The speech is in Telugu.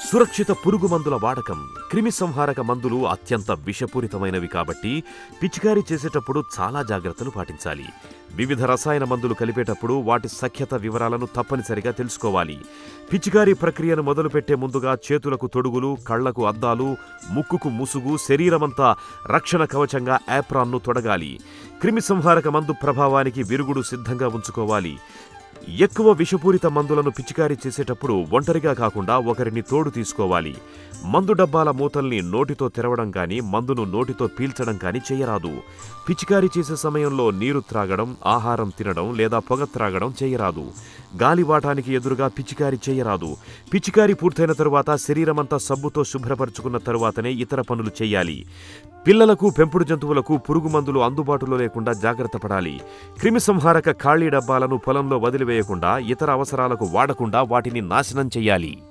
సురక్షిత పురుగు మందుల వాడకం క్రిమి సంహారక మందులు అత్యంత విషపూరితమైనవి కాబట్టి పిచికారీ చేసేటప్పుడు చాలా జాగ్రత్తలు పాటించాలి వివిధ రసాయన మందులు కలిపేటప్పుడు వాటి సఖ్యత వివరాలను తప్పనిసరిగా తెలుసుకోవాలి పిచికారీ ప్రక్రియను మొదలుపెట్టే ముందుగా చేతులకు తొడుగులు కళ్లకు అద్దాలు ముక్కుకు ముసుగు శరీరమంతా రక్షణ కవచంగా యాప్రాన్ను తొడగాలి క్రిమి సంహారక మందు ప్రభావానికి విరుగుడు సిద్ధంగా ఉంచుకోవాలి ఎక్కువ విషపూరిత మందులను పిచికారీ చేసేటప్పుడు ఒంటరిగా కాకుండా ఒకరిని తోడు తీసుకోవాలి మందు డబ్బాల మూతల్ని నోటితో తెరవడం కానీ మందును నోటితో పీల్చడం కానీ చేయరాదు పిచికారీ చేసే సమయంలో నీరు త్రాగడం ఆహారం తినడం లేదా పొగ త్రాగడం చేయరాదు గాలివాటానికి ఎదురుగా పిచికారీ చేయరాదు పిచికారీ పూర్తయిన తరువాత శరీరమంతా సబ్బుతో శుభ్రపరచుకున్న తరువాతనే ఇతర పనులు చేయాలి పిల్లలకు పెంపుడు జంతువులకు పురుగు మందులు అందుబాటులో లేకుండా జాగ్రత్త పడాలి క్రిమి సంహారక ఖాళీ డబ్బాలను పొలంలో వదిలివేయకుండా ఇతర అవసరాలకు వాడకుండా వాటిని నాశనం చేయాలి